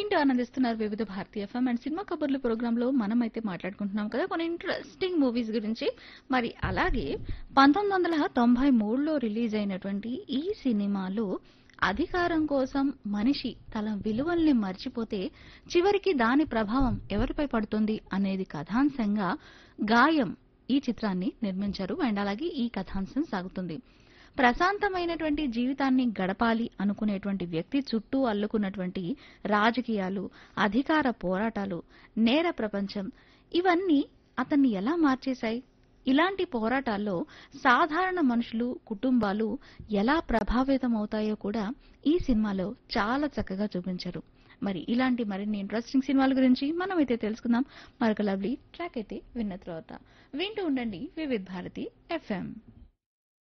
వింటూ ఆనందిస్తున్నారు వివిధ భారతీయ ఎఫ్ఎం అండ్ సినిమా కబుర్లు ప్రోగ్రామ్ లో మనం అయితే మాట్లాడుకుంటున్నాం కదా కొన్ని ఇంట్రెస్టింగ్ మూవీస్ గురించి మరి అలాగే పంతొమ్మిది వందల తొంభై మూడులో రిలీజ్ అయినటువంటి ఈ సినిమాలో అధికారం కోసం మనిషి తన విలువల్ని మర్చిపోతే చివరికి దాని ప్రభావం ఎవరిపై పడుతుంది అనేది కథాంశంగా గాయం ఈ చిత్రాన్ని నిర్మించారు అండ్ అలాగే ఈ కథాంశం సాగుతుంది ప్రశాంతమైనటువంటి జీవితాన్ని గడపాలి అనుకునేటువంటి వ్యక్తి చుట్టూ అల్లుకున్నటువంటి రాజకీయాలు అధికార పోరాటాలు నేర ప్రపంచం ఇవన్నీ అతన్ని ఎలా మార్చేశాయి ఇలాంటి పోరాటాల్లో సాధారణ మనుషులు కుటుంబాలు ఎలా ప్రభావితం అవుతాయో కూడా ఈ సినిమాలో చాలా చక్కగా చూపించారు మరి ఇలాంటి మరిన్ని ఇంట్రెస్టింగ్ సినిమాల గురించి మనమైతే తెలుసుకుందాం మరొక లవ్లీ ట్రాక్ అయితే విన్న తర్వాత వింటూ ఉండండి వివిధ్ భారతి ఎఫ్ఎం